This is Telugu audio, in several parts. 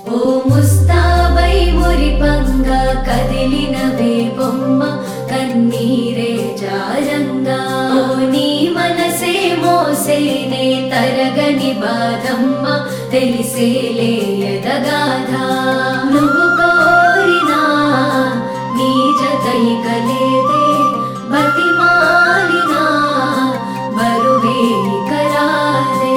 ఓ ముస్తాబై మురిపంగా కదిలినవే బొమ్మ కన్నీరే జారంగా ఓ నీ మనసే మోసేనే తరగని బాధమ్మ తెలిసేలే ఎదగాధ నువ్వు కోరినా నీ జత ఇక లేదే బతిమాలినా బరువే ఇక రాదే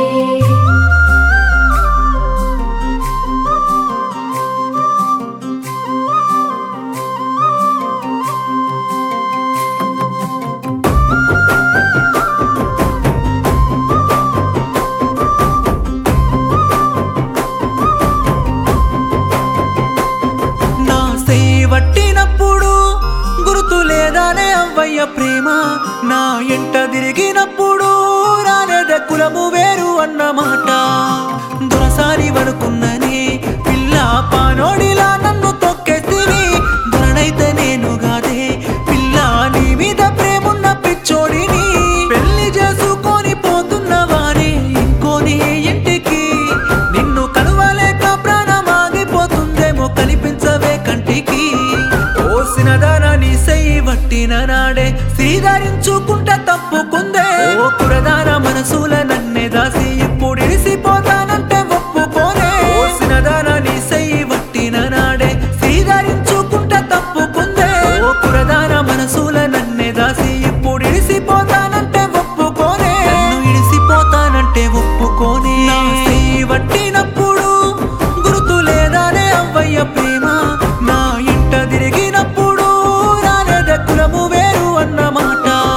నా సేవట్టినప్పుడు గుర్తు లేదానే అవ్వయ్య ప్రేమ నా ఎంట తిరిగినప్పుడు రాలేద కులము వేరు అన్నమాట దొరసారి వడుకున్ననే పిల్ల పానోడిలా నన్ను తొక్కేసివి దొరనైతే నేను గాదే పిల్ల నీ మీద ప్రేమున్న పిచ్చోడిని పెళ్లి చేసుకొని పోతున్నవారే ఇంకోని ఇంటికి నిన్ను కలవలేక ప్రాణం ఆగిపోతుందేమో కనిపించవే కంటికి పోసిన దానాన్ని సెయ్యి వట్టిన నాడే శ్రీధరించుకుంట తప్పుకుందే ఓ పురదాన మనసుల నన్నే దాసి ఇప్పుడు ఇడిసిపోతానంటే ఒప్పుకోనే పోసిన దానాన్ని సెయ్యి వట్టిన నాడే శ్రీధరించుకుంట తప్పుకుందే ఓ పురదాన మనసుల నన్నే దాసి ఇప్పుడు ఇడిసిపోతానంటే ఒప్పుకోనే నన్ను ఇడిసిపోతానంటే ఒప్పుకోనే నా చెయ్యి వట్టినప్పుడు గుర్తు లేదానే అవ్వయ్య ప్రేమ నా ఇంట తిరిగినప్పుడు రాలేద కులము వేరు అన్నమాట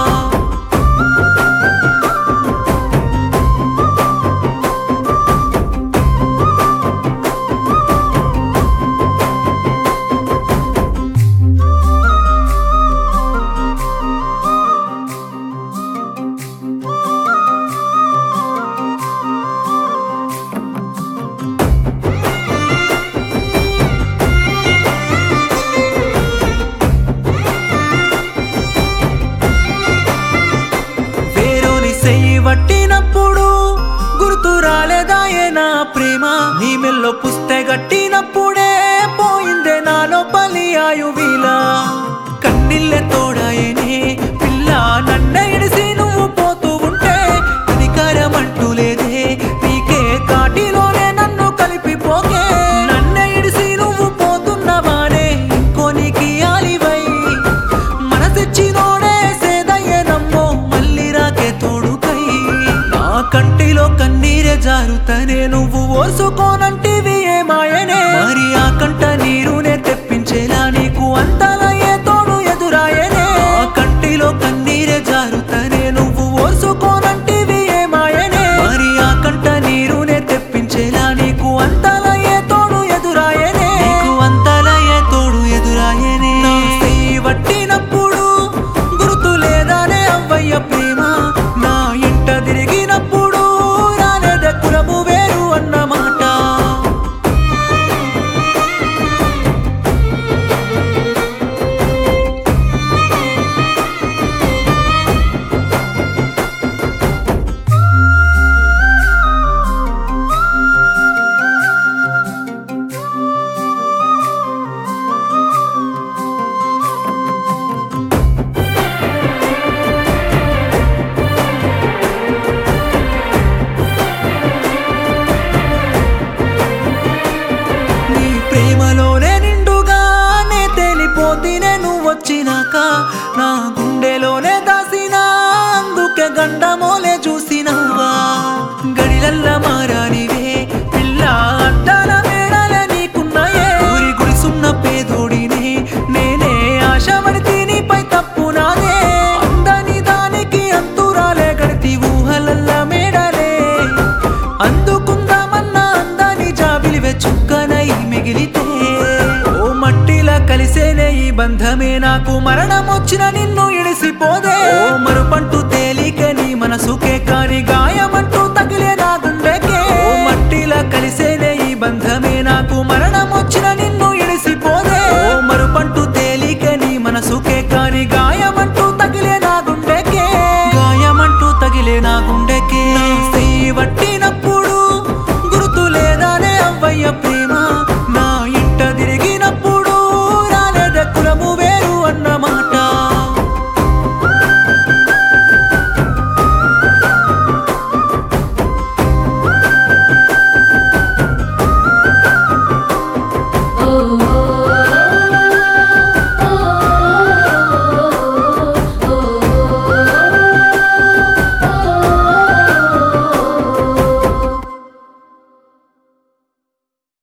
వేరుని సెయ్యి వట్టినప్పుడు గుర్తు రాలేదాయే నా ప్రేమ నీ మెల్లో పుస్తే గట్టినప్పుడే పోయిందే నాలో పలి ఆయువిలా కన్నీళ్ళే తోడాయనే పిల్ల నన్నే ఇడిసి నువ్వు పోతూ ఉంటే కనికారం అంటూ లేదే నీకే కాటిలోనే నన్ను కలిపిపోకే నన్నే ఇడిసి నువ్వు పోతున్నవానే ఇంకోనికి ఆలివై మనసిచ్చినోడే సేదయ్యనమ్మో మళ్ళీ రాకే తోడుకై నా కంటిలో కన్నీరే జారుతనే నువ్వు ఓసుకోనంటివి ఏమాయనే మరి ఆ కంట నీరునే తెప్పించేలా నీకు అంతలయ్యే తోడు ఎదురాయనే ఆ కంటిలో కన్నీరే జారుతనే నువ్వు ఓసుకోనంటివి ఏమాయనే మరి ఆ కంట నీరునే తెప్పించేలా నీకు అంతలయ్యే తోడు ఎదురాయనే నీకు అంతలయ్యే తోడు ఎదురాయనే నా చెయ్యి వట్టినప్పుడు గుర్తు లేదానే అవ్వయ్య ప్రేమ నా ఇంట తిరిగినప్పుడు రాలేద కులము వేరు అన్నమాట నీ ప్రేమలోనే నిండుగా నే తేలిపోతేనే నువ్వు వచ్చినాక నా గుండెలోనే దాసినా అందుకే గండమోలే చూసినావా గడిలల్ల మారానివే పిల్ల అడ్డాల మేడలే నీకున్నాయే ఊరి గుడిసున్న పేదోడినే నేనే ఆశపడితే నీపై తప్పు నాదే అందని దానికి అంతురాలే గడితి ఊహలల్ల మేడలే అందుకుందామన్న అందాన్ని జాబిలివే చుక్కనై మిగిలితే ఓ మట్టిలా కలిసేనే ఈ బంధమే నాకు మరణం వచ్చిన నిన్ను ఇడిసిపోదే ఓ మరుపంటూ తేలిక నీ మనసుకే కానిగా